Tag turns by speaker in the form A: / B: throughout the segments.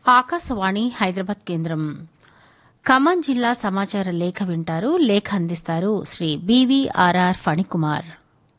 A: ఆకాశవాణి హైదరాబాద్ కేంద్రం ఖమ్మం జిల్లా సమాచార లేఖ వింటారు లేఖ అందిస్తారు శ్రీ బీవీఆర్ఆర్ ఫణికుమార్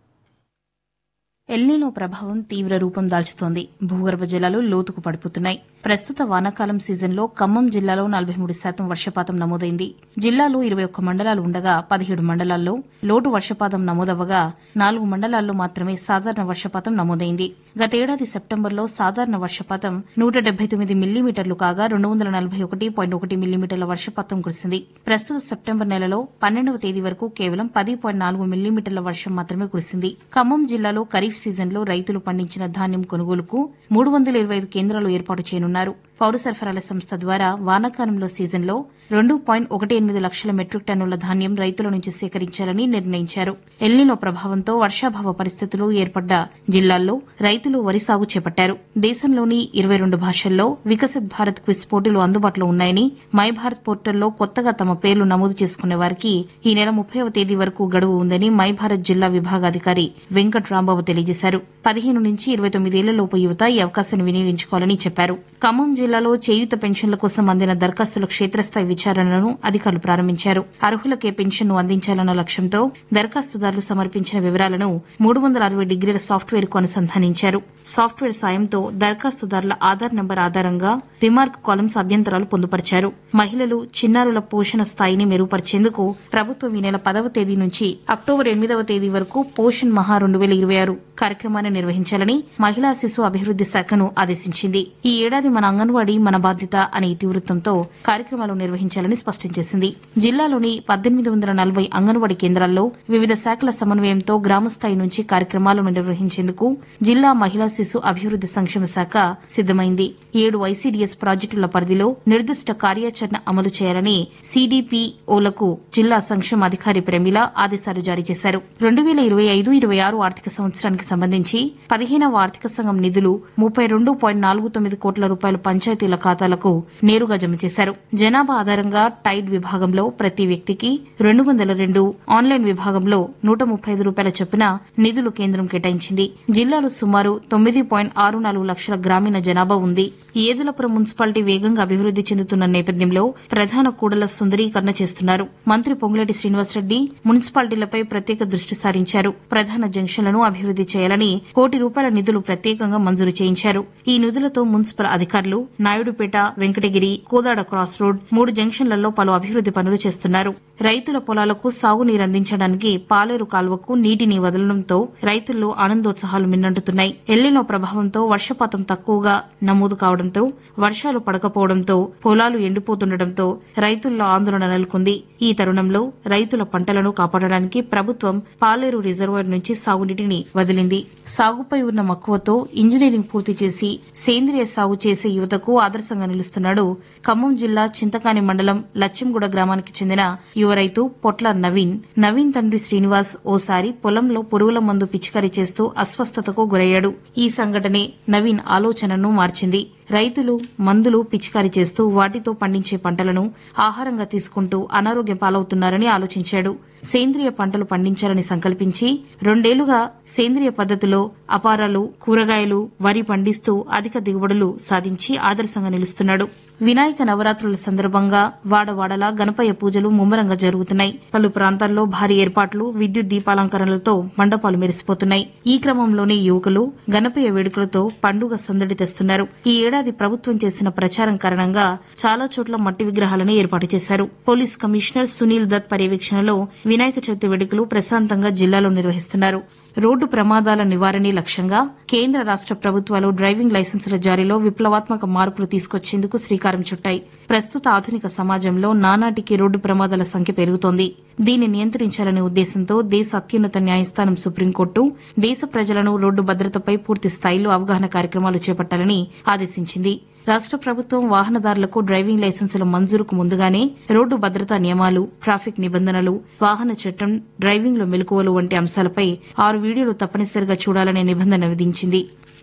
B: ఎల్నినో ప్రభావం తీవ్ర రూపం దాల్చుతోంది భూగర్భ జలాలు లోతుకు పడిపోతున్నాయి ప్రస్తుత వానాకాలం సీజన్లో ఖమ్మం జిల్లాలో నలభై మూడు శాతం వర్షపాతం నమోదైంది జిల్లాలో ఇరవై ఒక్క మండలాలు ఉండగా పదిహేడు మండలాల్లో లోటు వర్షపాతం నమోదవగా నాలుగు మండలాల్లో మాత్రమే సాధారణ వర్షపాతం నమోదైంది గతేడాది సెప్టెంబర్లో సాధారణ వర్షపాతం నూట డెబ్బై తొమ్మిది మిల్లీమీటర్లు కాగా రెండు వందల నలభై ఒకటి పాయింట్ ఒకటి మిల్లీమీటర్ల వర్షపాతం కురిసింది ప్రస్తుత సెప్టెంబర్ నెలలో పన్నెండవ తేదీ వరకు కేవలం పది పాయింట్ నాలుగు మిల్లీమీటర్ల వర్షం మాత్రమే కురిసింది ఖమ్మం జిల్లాలో ఖరీఫ్ సీజన్లో రైతులు పండించిన ధాన్యం కొనుగోలుకు మూడు వందల ఇరవై ఐదు కేంద్రాలు ఏర్పాటు చేయనున్నారు పౌర సరఫరాల సంస్థ ద్వారా వానాకాలంలో సీజన్లో రెండు పాయింట్ ఒకటి ఎనిమిది లక్షల మెట్రిక్ టన్నుల ధాన్యం రైతుల నుంచి సేకరించాలని నిర్ణయించారు ఎల్నినో ప్రభావంతో వర్షాభావ పరిస్థితులు ఏర్పడ్డ జిల్లాల్లో రైతులు వరి సాగు చేపట్టారు దేశంలోని ఇరవై రెండు భాషల్లో వికసిత్ భారత్ క్విజ్ పోటీలు అందుబాటులో ఉన్నాయని మై భారత్ పోర్టల్లో కొత్తగా తమ పేర్లు నమోదు చేసుకునే వారికి ఈ నెల ముప్పైవ తేదీ వరకు గడువు ఉందని మై భారత్ జిల్లా విభాగాధికారి వెంకట్ రాంబాబు తెలియజేశారు పదిహేను నుంచి ఇరవై తొమ్మిదేళ్లలోపు యువత ఈ అవకాశాన్ని వినియోగించుకోవాలని చెప్పారు ఖమ్మం జిల్లాలో చేయూత పెన్షన్ల కోసం అందిన దరఖాస్తుల క్షేత్రస్థాయి విచారణను అధికారులు ప్రారంభించారు అర్హులకే పెన్షన్ను అందించాలన్న లక్ష్యంతో దరఖాస్తుదారులు సమర్పించిన వివరాలను మూడు వందల అరవై డిగ్రీల సాఫ్ట్వేర్ కు అనుసంధానించారు సాఫ్ట్వేర్ సాయంతో దరఖాస్తుదారుల ఆధార్ నంబర్ ఆధారంగా రిమార్క్ కాలమ్స్ అభ్యంతరాలు పొందుపరిచారు మహిళలు చిన్నారుల పోషణ స్థాయిని మెరుగుపరిచేందుకు ప్రభుత్వం ఈ నెల పదవ తేదీ నుంచి అక్టోబర్ ఎనిమిదవ తేదీ వరకు పోషణ్ మహా రెండు వేల ఇరవై ఆరు కార్యక్రమాన్ని నిర్వహించాలని మహిళా శిశు అభివృద్ది శాఖను ఆదేశించింది ఈ ఏడాది మన అంగన్వాడీ మన బాధ్యత అనే ఇతివృత్తంతో కార్యక్రమాలు నిర్వహించాలని స్పష్టం చేసింది జిల్లాలోని పద్దెనిమిది వందల నలభై అంగన్వాడీ కేంద్రాల్లో వివిధ శాఖల సమన్వయంతో గ్రామస్థాయి నుంచి కార్యక్రమాలను నిర్వహించేందుకు జిల్లా మహిళా శిశు అభివృద్ది సంక్షేమ శాఖ సిద్దమైంది ఏడు ఐసీడీఎస్ ప్రాజెక్టుల పరిధిలో నిర్దిష్ట కార్యాచరణ అమలు చేయాలని సీడీపీఓలకు జిల్లా సంక్షేమ అధికారి ప్రమీల ఆదేశాలు జారీ చేశారు రెండు వేల ఇరవై ఐదు ఇరవై ఆరు ఆర్థిక సంవత్సరానికి సంబంధించి పదిహేనవ ఆర్థిక సంఘం నిధులు ముప్పై రెండు పాయింట్ నాలుగు తొమ్మిది కోట్ల రూపాయలు పంచాయతీల ఖాతాలకు నేరుగా జమ చేశారు జనాభా ఆధారంగా టైడ్ విభాగంలో ప్రతి వ్యక్తికి రెండు వందల రెండు ఆన్లైన్ విభాగంలో నూట ముప్పై ఐదు రూపాయల చొప్పున నిధులు కేంద్రం కేటాయించింది జిల్లాలో సుమారు తొమ్మిది పాయింట్ ఆరు నాలుగు లక్షల గ్రామీణ జనాభా ఉంది ఏదులపురం మున్సిపాలిటీ వేగంగా అభివృద్ది చెందుతున్న నేపథ్యంలో ప్రధాన కూడల సుందరీకరణ చేస్తున్నారు మంత్రి పొంగులేటి శ్రీనివాసరెడ్డి మున్సిపాలిటీలపై ప్రత్యేక దృష్టి సారించారు ప్రధాన జంక్షన్లను అభివృద్ది చేయాలని కోటి రూపాయల నిధులు ప్రత్యేకంగా మంజూరు చేయించారు ఈ నిధులతో మున్సిపల్ అధికారులు నాయుడుపేట వెంకటగిరి కోదాడ క్రాస్ రోడ్ మూడు జంక్షన్లలో పలు అభివృద్ది పనులు చేస్తున్నారు రైతుల పొలాలకు సాగునీరు అందించడానికి పాలేరు కాల్వకు నీటిని వదలడంతో రైతుల్లో ఆనందోత్సాహాలు మిన్నంటుతున్నాయి ఎల్లినో ప్రభావంతో వర్షపాతం తక్కువగా నమోదు కావడంతో వర్షాలు పడకపోవడంతో పొలాలు ఎండిపోతుండటంతో రైతుల్లో ఆందోళన నెలకొంది ఈ తరుణంలో రైతుల పంటలను కాపాడడానికి ప్రభుత్వం పాలేరు రిజర్వాయర్ నుంచి సాగునీటిని వదిలింది సాగుపై ఉన్న మక్కువతో ఇంజనీరింగ్ పూర్తి చేసి సేంద్రియ సాగు చేసే యువతకు ఆదర్శంగా నిలుస్తున్నాడు ఖమ్మం జిల్లా చింతకాని మండలం లచ్చెంగూడ గ్రామానికి చెందిన యువ రైతు పొట్ల నవీన్ నవీన్ తండ్రి శ్రీనివాస్ ఓసారి పొలంలో పురుగుల మందు పిచికారీ చేస్తూ అస్వస్థతకు గురయ్యాడు ఈ సంఘటనే నవీన్ ఆలోచనను మార్చింది రైతులు మందులు పిచికారీ చేస్తూ వాటితో పండించే పంటలను ఆహారంగా తీసుకుంటూ అనారోగ్యం పాలవుతున్నారని ఆలోచించాడు సేంద్రియ పంటలు పండించాలని సంకల్పించి రెండేళ్లుగా సేంద్రియ పద్దతిలో అపారాలు కూరగాయలు వరి పండిస్తూ అధిక దిగుబడులు సాధించి ఆదర్శంగా నిలుస్తున్నాడు వినాయక నవరాత్రుల సందర్భంగా వాడవాడలా గణపయ్య పూజలు ముమ్మరంగా జరుగుతున్నాయి పలు ప్రాంతాల్లో భారీ ఏర్పాట్లు విద్యుత్ దీపాలంకరణలతో మండపాలు మెరిసిపోతున్నాయి ఈ క్రమంలోనే యువకులు గణపయ్య వేడుకలతో పండుగ సందడి తెస్తున్నారు ఈ ఏడాది ప్రభుత్వం చేసిన ప్రచారం కారణంగా చాలా చోట్ల మట్టి విగ్రహాలను ఏర్పాటు చేశారు పోలీస్ కమిషనర్ సునీల్ దత్ పర్యవేక్షణలో వినాయక చవితి వేడుకలు ప్రశాంతంగా జిల్లాలో నిర్వహిస్తున్నారు రోడ్డు ప్రమాదాల నివారణే లక్ష్యంగా కేంద్ర రాష్ట ప్రభుత్వాలు డ్రైవింగ్ లైసెన్సుల జారీలో విప్లవాత్మక మార్పులు తీసుకొచ్చేందుకు శ్రీకారం చుట్టాయి ప్రస్తుత ఆధునిక సమాజంలో నానాటికి రోడ్డు ప్రమాదాల సంఖ్య పెరుగుతోంది దీన్ని నియంత్రించాలనే ఉద్దేశంతో దేశ అత్యున్నత న్యాయస్థానం సుప్రీంకోర్టు దేశ ప్రజలను రోడ్డు భద్రతపై పూర్తి స్థాయిలో అవగాహన కార్యక్రమాలు చేపట్టాలని ఆదేశించింది రాష్ట ప్రభుత్వం వాహనదారులకు డ్రైవింగ్ లైసెన్సుల మంజూరుకు ముందుగానే రోడ్డు భద్రతా నియమాలు ట్రాఫిక్ నిబంధనలు వాహన చట్టం డ్రైవింగ్లో మెలకువలు వంటి అంశాలపై ఆరు వీడియోలు తప్పనిసరిగా చూడాలనే నిబంధన విధించింది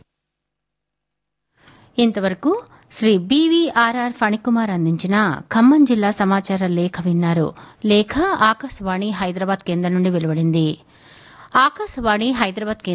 A: ఇంతవరకు శ్రీ బీవీఆర్ఆర్ ఫణికుమార్ అందించిన ఖమ్మం జిల్లా సమాచార లేఖ విన్నారు లేఖ ఆకాశవాణి హైదరాబాద్ కేంద్రం నుండి వెలువడింది ఆకాశవాణి హైదరాబాద్ కేంద్రం